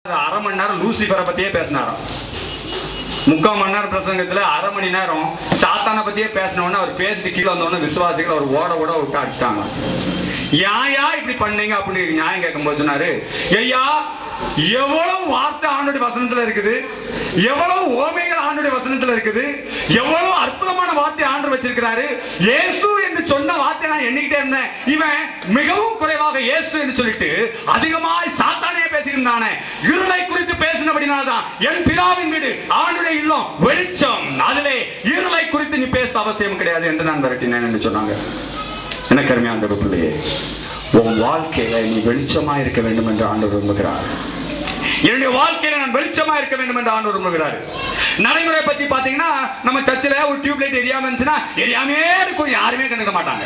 அரை மணி நேரம் லூசிஃபரை பத்தியே பேசினாராம் முக்கால் மணி நேரம் பிரசங்கத்துல அரை மணி நேரம் சாத்தானை பத்தியே பேசின உடனே அவர் பேசிட்டு கீழே வந்த உடனே விசுவாசிகள் அவர் ஓட ஓட விட்டு அடிச்சிட்டாங்க ஏயா இப்படி பண்ணீங்க அப்படின்னு நியாயம் கேட்கும்போது சொன்னாரு ஐயா எவ்வளவு வார்த்தை ஆண்டுடைய வசனத்துல இருக்குது எவ்வளவு ஓமைகள் ஆண்டுடைய வசனத்துல இருக்குது எவ்வளவு அற்புதமான வார்த்தை ஆண்டு வச்சிருக்கிறாரு இயேசு என்று சொன்ன வார்த்தை நான் எண்ணிக்கிட்டே இருந்தேன் இவன் மிகவும் குறைவாக இயேசு என்று சொல்லிட்டு அதிகமாய் சாத்தானே பேசியிருந்தானே இருளை குறித்து பேசினபடினால்தான் என் பிதாவின் வீடு ஆண்டுடைய இல்லம் வெளிச்சம் அதிலே இருளை குறித்து நீ பேச அவசியம் கிடையாது என்று நான் விரட்டினேன் என்று சொன்னாங்க எனக்கு அருமையான பிள்ளையே உன் வாழ்க்கையில நீ வெளிச்சமா இருக்க வேண்டும் என்று ஆண்டவர் விரும்புகிறார் என்னுடைய வாழ்க்கையில நான் வெளிச்சமா இருக்க வேண்டும் என்று ஆண்டவர் விரும்புகிறார் நடைமுறை பத்தி பாத்தீங்கன்னா நம்ம சர்ச்சில் ஒரு டியூப் லைட் எரியாம இருந்துச்சுன்னா எரியாமே இருக்கும் யாருமே கண்டுக்க மாட்டாங்க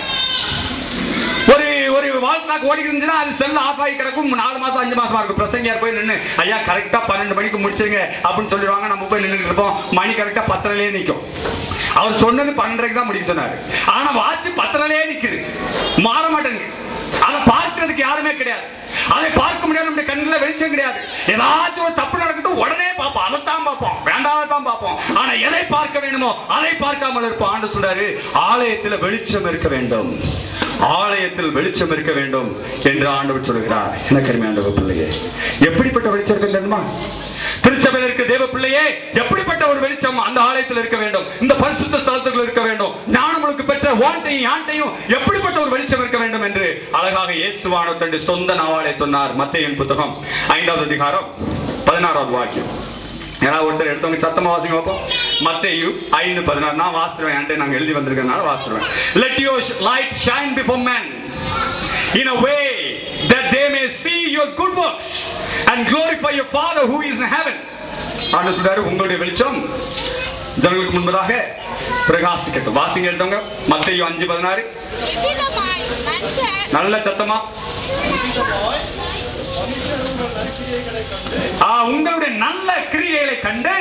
ஒரு ஒரு வால் கிளாக் ஓடி இருந்துச்சுன்னா அது செல் ஆஃப் ஆகி கிடக்கும் நாலு மாசம் அஞ்சு மாசமா இருக்கும் பிரசங்கியார் போய் நின்று ஐயா கரெக்டா பன்னெண்டு மணிக்கு முடிச்சிருங்க அப்படின்னு சொல்லிடுவாங்க நம்ம போய் நின்றுட்டு இருப்போம் மணி கரெக்டா பத்தரையிலே நிக்கும் அவர் சொன்னது பன்னெண்டரைக்கு தான் முடிக்க சொன்னாரு ஆனா வாட்ச் பத்தரையிலே நிக்குது மாற மாட்டேங்குது அதை பார்க்கிறதுக்கு யாருமே கிடையாது அதை பார்க்க முடியாது நம்முடைய கண்ணுல வெளிச்சம் கிடையாது ஏதாச்சும் ஒரு தப்பு நடக்கட்டும் உடனே பார்ப்போம் அதைத்தான் பார்ப்போம் வேண்டாதான் பார்ப்போம் ஆனா எதை பார்க்க வேண்டுமோ அதை பார்க்காமல் இருப்போம் ஆண்டு சொல்றாரு ஆலயத்தில் வெளிச்சம் இருக்க வேண்டும் ஆலயத்தில் வெளிச்சம் இருக்க வேண்டும் என்று ஆண்டவர் சொல்கிறார் எனக்கு அருமையான பிள்ளையே எப்படிப்பட்ட வெளிச்சம் இருக்கு தெரியுமா திருச்சபையில் இருக்க தேவ பிள்ளையே எப்படிப்பட்ட ஒரு வெளிச்சம் அந்த ஆலயத்தில் இருக்க வேண்டும் இந்த பரிசுத்த ஸ்தலத்துக்குள் இருக்க வேண்டும் ஞானங்களுக்கு பெற்ற ஓட்டையும் யாண்டையும் எப்படிப்பட்ட ஒரு வெளிச்சம் இருக்க வேண்டும் என்று அழகாக இயேசுவான தன்னுடைய சொந்த நாவாலே சொன்னார் மத்தேயின் புத்தகம் ஐந்தாவது அதிகாரம் பதினாறாவது வாக்கியம் யாராவது ஒருத்தர் எடுத்தவங்க சத்தமா வாசிங்க பார்ப்போம் மத்தேயு ஐந்து பதினாறு நான் வாசிடுவேன் என்கிட்ட நாங்க எழுதி வந்திருக்கனால வாசிடுவேன் let your light shine before men in a way that they may see your good works and glorify your Father who is in heaven. ஆண்டு சொல்றாரு உங்களுடைய வெளிச்சம் ஜனங்களுக்கு முன்பதாக பிரகாசிக்கட்டும் வாசிங்க எடுத்தவங்க மத்தையும் அஞ்சு பதினாறு எவ்விதமாய் மனுஷர் நல்ல சத்தமா ஆ, உங்களுடைய நல்ல கிரியைகளை கண்டு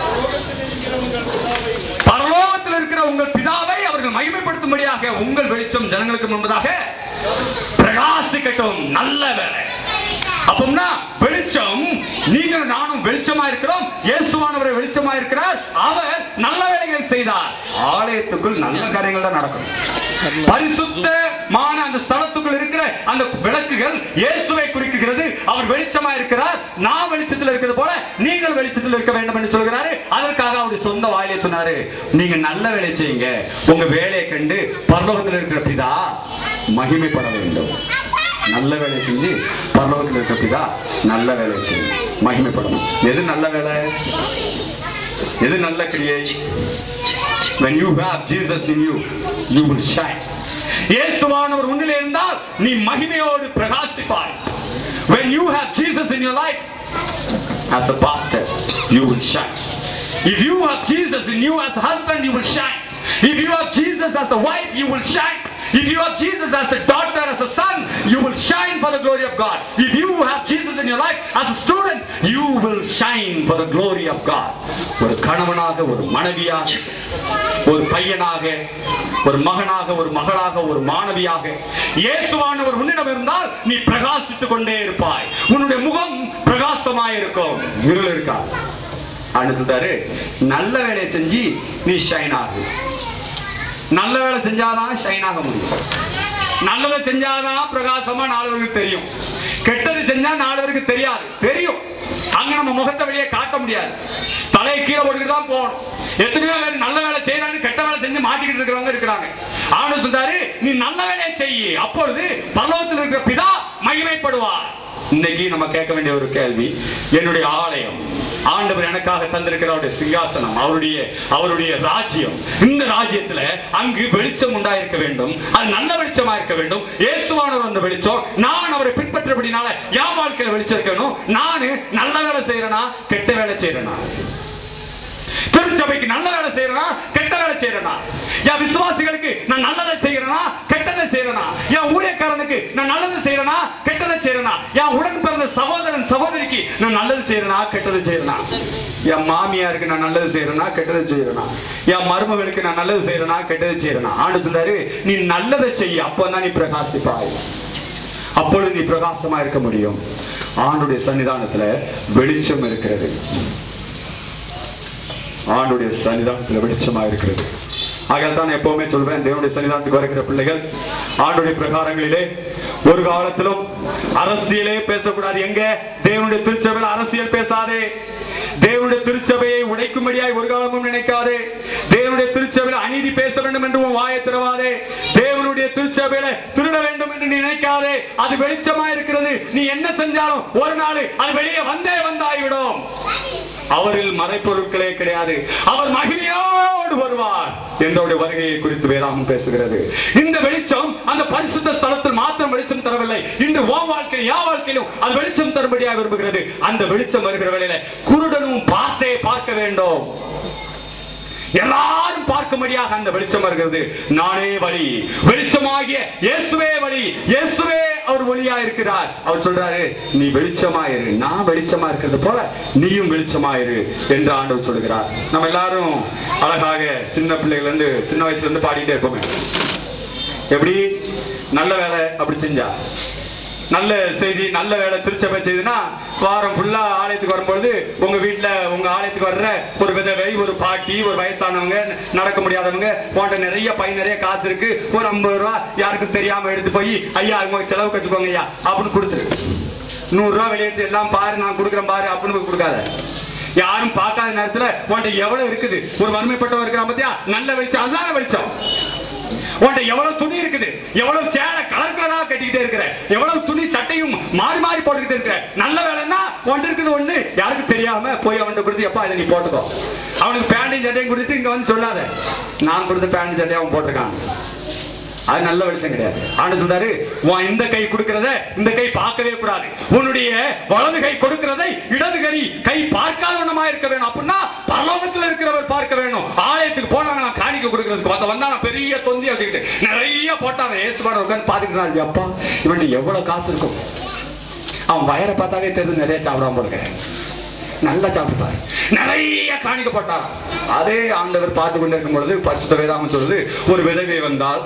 பரலோகத்தில் இருக்கிற உங்கள் பிதாவை அவர்கள் மகிமைப்படுத்தும்படியாக உங்கள் வெளிச்சம் ஜனங்களுக்கு முன்பதாக பிரகாசிக்கட்டும் நல்ல வேலை அப்போம்னா வெளிச்சம் நீங்கள் நானும் வெளிச்சமா இருக்கிறோம் இயேசுவானவரை வெளிச்சமா இருக்கிறார் அவர் நல்ல வேலைகளை செய்தார் ஆலயத்துக்குள் நல்ல காரியங்கள் தான் நடக்கும் பரிசுத்தமான அந்த ஸ்தலத்துக்குள் இருக்கிற அந்த விளக்குகள் இயேசுவை குறிக்கிறது அவர் வெளிச்சமா இருக்கிறார் நான் வெளிச்சத்தில் இருக்கிறது போல நீங்கள் வெளிச்சத்தில் இருக்க வேண்டும் என்று சொல்கிறாரு அதற்காக அவருடைய சொந்த வாயிலே சொன்னாரு நீங்க நல்ல வேலை செய்யுங்க உங்க வேலையை கண்டு பரலோகத்தில் இருக்கிற பிதா மகிமைப்பட வேண்டும் நல்ல வேலை செஞ்சு பரலோகத்தில் இருக்கிற பிதா நல்ல வேலை செய்யும் மகிமைப்படணும் எது நல்ல வேலை எது நல்ல கிரியை when you have Jesus in you you will shine இயேசுவானவர் உன்னிலே இருந்தால் நீ மகிமையோடு பிரகாசிப்பாய் when you have Jesus in your life as a pastor you will shine if you have Jesus in you as a husband you will shine if you have Jesus as a wife you will shine if you have Jesus as a daughter as a son you will shine for the glory of God if you have Jesus in your life as a student you will shine for the glory of God ஒரு கணவனாக ஒரு மனைவியாக ஒரு பையனாக ஒரு மகனாக ஒரு மகளாக ஒரு மாணவியாக இயேசுவானவர் உன்னிடம் இருந்தால் நீ பிரகாசித்துக் கொண்டே இருப்பாய் உன்னுடைய முகம் பிரகாசமாய் இருக்கும் இருள் இருக்கா அடுத்ததாரு நல்ல வேலையை செஞ்சு நீ ஷைன் ஆகு நல்ல வேலை செஞ்சாதான் ஷைன் ஆக முடியும் நல்லதை செஞ்சாதான் பிரகாசமா நாலு பேருக்கு தெரியும் கெட்டது செஞ்சா நாலு பேருக்கு தெரியாது தெரியும் அங்க நம்ம முகத்தை வெளியே காட்ட முடியாது தலையை கீழே போட்டுட்டு தான் போகணும் எத்தனையோ பேர் நல்ல வேலை செய்யறாங்க கெட்ட வேலை செஞ்சு மாட்டிக்கிட்டு இருக்கிறவங்க இருக்கிறாங்க ஆண்டு சொல்றாரு நீ நல்ல வேலையை செய்யி அப்பொழுது பல்லவத்தில் இருக்கிற பிதா மகிமைப்படுவார் இன்னைக்கு நம்ம கேட்க வேண்டிய ஒரு கேள்வி என்னுடைய ஆலயம் ஆண்டவர் எனக்காக தந்திருக்கிற அவருடைய சிங்காசனம் அவருடைய அவருடைய ராஜ்யம் இந்த ராஜ்யத்துல அங்கு வெளிச்சம் உண்டாயிருக்க வேண்டும் அது நல்ல வெளிச்சமா இருக்க வேண்டும் இயேசுவானவர் அந்த வெளிச்சம் நான் அவரை பின்பற்றபடினால என் வாழ்க்கையில வெளிச்சம் இருக்கணும் நானு நல்ல வேலை செய்யறேனா கெட்ட வேலை செய்யறேனா திருச்சபைக்கு நல்ல வேலை செய்யறனா கெட்ட வேலை செய்யறனா என் விசுவாசிகளுக்கு நான் நல்லதை செய்யறனா கெட்டதை செய்யறனா என் ஊழியக்காரனுக்கு நான் நல்லது செய்யறனா கெட்டதை செய்யறனா என் உடன் பிறந்த சகோதரன் சகோதரிக்கு நான் நல்லது செய்யறனா கெட்டது செய்யறனா என் மாமியாருக்கு நான் நல்லது செய்யறனா கெட்டது செய்யறனா என் மருமகளுக்கு நான் நல்லது செய்யறனா கெட்டது செய்யறனா ஆண்டு சொல்றாரு நீ நல்லதை செய்ய அப்பதான் நீ பிரகாசிப்பாய் அப்பொழுது நீ பிரகாசமா இருக்க முடியும் ஆண்டுடைய சன்னிதானத்துல வெளிச்சம் இருக்கிறது ஆண்டுடைய சன்னிதானத்துல வெளிச்சமா இருக்கிறது ஆகையால் தான் எப்பவுமே சொல்வேன் தேவனுடைய சன்னிதானத்துக்கு வருகிற பிள்ளைகள் ஆண்டுடைய பிரகாரங்களிலே ஒரு காலத்திலும் அரசியலே பேசக்கூடாது எங்க தேவனுடைய திருச்சபையில் அரசியல் பேசாதே தேவனுடைய திருச்சபையை உடைக்கும்படியாய் ஒரு காலமும் நினைக்காதே தேவனுடைய திருச்சபையில் அநீதி பேச வேண்டும் என்று உன் வாயை திறவாதே தேவனுடைய திருச்சபையில திருட வேண்டும் என்று நீ நினைக்காதே அது வெளிச்சமா இருக்கிறது நீ என்ன செஞ்சாலும் ஒரு நாள் அது வெளியே வந்தே வந்தாய்விடும் அவரில் மறைப்பொருட்களே கிடையாது அவர் மகிமையோடு வருவார் என்றோடைய வருகையை குறித்து வேதாகம் பேசுகிறது இந்த வெளிச்சம் அந்த பரிசுத்த ஸ்தலத்தில் மாத்திரம் வெளிச்சம் தரவில்லை இன்று ஓ வாழ்க்கை யா வாழ்க்கையிலும் அது வெளிச்சம் தரும்படியாக விரும்புகிறது அந்த வெளிச்சம் வருகிற வேளையில குருடனும் பார்த்தே பார்க்க வேண்டும் எல்லாரும் பார்க்கும்படியாக அந்த வெளிச்சம் வருகிறது நானே வழி வெளிச்சமாகிய இயேசுவே வழி இயேசுவே அவர் ஒளியா இருக்கிறார் அவர் சொல்றாரு நீ வெளிச்சமாயிரு நான் வெளிச்சமா இருக்கிறது போல நீயும் வெளிச்சமாயிரு என்று ஆண்டவர் சொல்கிறார் நம்ம எல்லாரும் அழகாக சின்ன பிள்ளைகள் இருந்து சின்ன வயசுல இருந்து பாடிட்டே இருப்போமே எப்படி நல்ல வேலை அப்படி செஞ்சா நல்ல செய்தி நல்ல வேலை திருச்சபை செய்துன்னா வாரம் ஃபுல்லா ஆலயத்துக்கு வரும்பொழுது உங்க வீட்டுல உங்க ஆலயத்துக்கு வர்ற ஒரு விதவை ஒரு பாட்டி ஒரு வயசானவங்க நடக்க முடியாதவங்க போன்ற நிறைய பை நிறைய காசு இருக்கு ஒரு ஐம்பது ரூபா யாருக்கும் தெரியாம எடுத்து போய் ஐயா அவங்க செலவு கட்டுக்கோங்க ஐயா அப்படின்னு கொடுத்துரு நூறு ரூபா வெளியெடுத்து எல்லாம் பாரு நான் கொடுக்குறேன் பாரு அப்படின்னு போய் கொடுக்காத யாரும் பார்க்காத நேரத்துல உன்கிட்ட எவ்வளவு இருக்குது ஒரு வறுமைப்பட்டவன் இருக்கிறான் பாத்தியா நல்ல வெளிச்சம் அதுதான வெளிச்சம் உன்கிட்ட எவ்வளவு துணி இருக்குது எவ்வளவு சேலை கலர் கலரா கட்டிக்கிட்டே இருக்கிற எவ்வளவு துணி சட்டையும் மாறி மாறி போட்டுக்கிட்டு இருக்கிற நல்ல வேலைன்னா உன்கிட்ட இருக்குது ஒண்ணு யாருக்கும் தெரியாம போய் அவன்கிட்ட கொடுத்து எப்பா இதை நீ போட்டுக்கோ அவனுக்கு பேண்டையும் சட்டையும் கொடுத்து இங்க வந்து சொல்லாத நான் கொடுத்த பேண்ட் சட்டையை அவன் போட்டிருக்கான் அது நல்ல வெளிச்சம் கிடையாது ஆண்டு சொல்றாரு உன் இந்த கை கொடுக்கிறத இந்த கை பார்க்கவே கூடாது உன்னுடைய வலது கை கொடுக்கிறதை இடது கை கை பார்க்காதவனமா இருக்க வேணும் அப்படின்னா பரலோகத்துல இருக்கிறவர் பார்க்க வேணும் ஆலயத்துக்கு போனாங்க நான் காணிக்க கொடுக்கறதுக்கு பார்த்த வந்தா நான் பெரிய தொந்தி வச்சுக்கிட்டு நிறைய போட்டாங்க ஏசுபாடு உட்காந்து பாத்துக்கிட்டு அப்பா இவன் எவ்வளவு காசு இருக்கும் அவன் வயரை பார்த்தாவே தெரிஞ்சு நிறைய சாப்பிடாம போடுங்க நல்லா சாப்பிட்டுப்பாரு நிறைய காணிக்கப்பட்டார் அதே ஆண்டவர் பார்த்து கொண்டிருக்கும் பொழுது பரிசுத்த வேதாகம் சொல்லுது ஒரு விதவை வந்தால்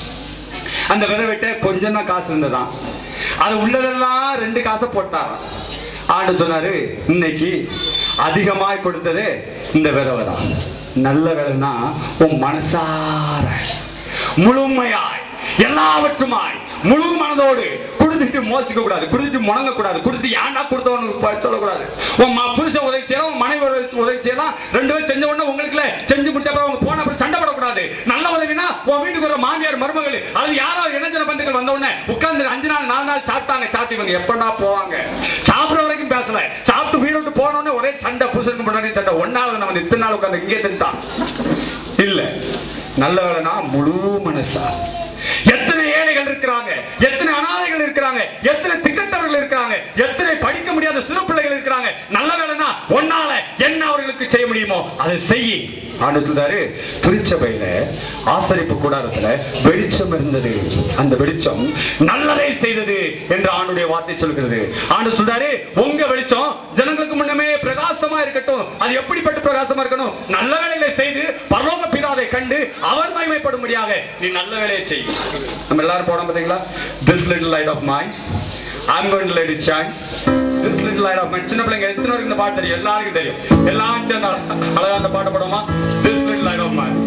அந்த விதவிட்ட கொஞ்சம் தான் காசு இருந்ததாம் அது உள்ளதெல்லாம் ரெண்டு காசை போட்டாராம் ஆண்டு சொன்னாரு இன்னைக்கு அதிகமாய் கொடுத்தது இந்த விதவை தான் நல்ல விதவைனா உன் மனசார முழுமையாய் எல்லாவற்றுமாய் முழு மனதோடு குடுத்துட்டு மோசிக்க கூடாது குடுத்துட்டு முணங்க கூடாது குடுத்து ஏன்டா கொடுத்தவனுக்கு சொல்லக்கூடாது உன் ம- புருஷன் உதவி செய்யலாம் உன் மனைவி உதவி- உதவி செய்யலாம் ரெண்டு பேரும் செஞ்ச உடனே உங்களுக்குள்ள செஞ்சு முடிச்ச அப்புறம் அவங்க போன அப்புறம் சண்டை போடக்கூடாது நல்ல உதவினா உன் வீட்டுக்கு ஒரு மாமியார் மருமகள் அது யாரோ இணைஞ்சன பந்துகள் வந்த உடனே உட்கார்ந்து அஞ்சு நாள் நாலு நாள் சாப்பிட்டாங்க சாத்தி இவங்க எப்படா போவாங்க சாப்பிடுற வரைக்கும் பேசல சாப்பிட்டு வீடு விட்டு போன உடனே ஒரே சண்டை புருஷனுக்கு முன்னாடி சண்டை ஒன்னாவது நம்ம இத்தனை நாள் உட்கார்ந்து இங்கே தின்ட்டான் இல்ல நல்ல வேலைனா முழு மனசா எத்தனை ஏழைகள் இருக்கிறாங்க எத்தனை அனாதைகள் இருக்கிறாங்க எத்தனை திக்கத்தவர்கள் இருக்கிறாங்க எத்தனை படிக்க முடியாத சிறு பிள்ளைகள் இருக்கிறாங்க நல்ல வேலைனா ஒன்னால என்ன அவர்களுக்கு செய்ய முடியுமோ அதை செய்யி ஆண்டு சொல்றாரு திருச்சபையில ஆசரிப்பு கூடாரத்துல வெளிச்சம் இருந்தது அந்த வெளிச்சம் நல்லதை செய்தது என்று ஆண்டுடைய வார்த்தை சொல்கிறது ஆண்டு சொல்றாரு உங்க வெளிச்சம் ஜனங்களுக்கு முன்னமே பிரகாசமா இருக்கட்டும் அது எப்படிப்பட்ட பிரகாசமா இருக்கணும் நல்ல வேலைகளை செய்து பரலோக பிதாவை கண்டு அவர் மகிமைப்படும்படியாக நீ நல்ல வேலையை செய் நம்ம எல்லாரும் போனோம் பாத்தீங்களா this little light of my I'm going to let it shine. This little light of mine. சின்ன பிள்ளைங்க எத்தனை பேருக்கு இந்த பாட்டு தெரியும் எல்லாருக்கும் தெரியும் எல்லாம் சேர்ந்து அழ- அழகா அந்த பாட்டு போடுமா This little light of mine.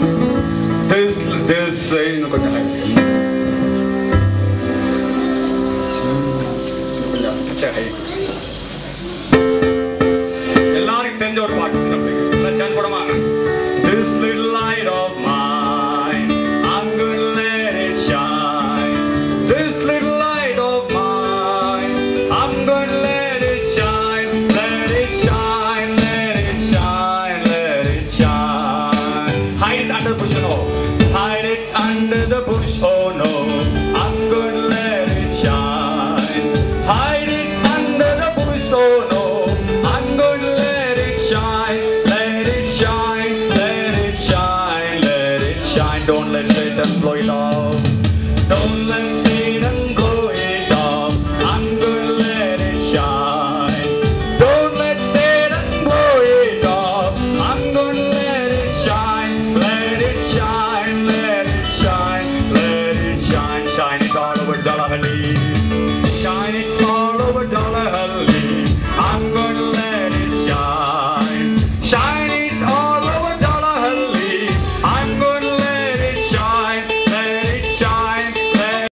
This this இன்னும் கொஞ்சம் light. கொஞ்சம் சரி. எல்லாருக்கும் தெரிஞ்ச ஒரு பாட்டு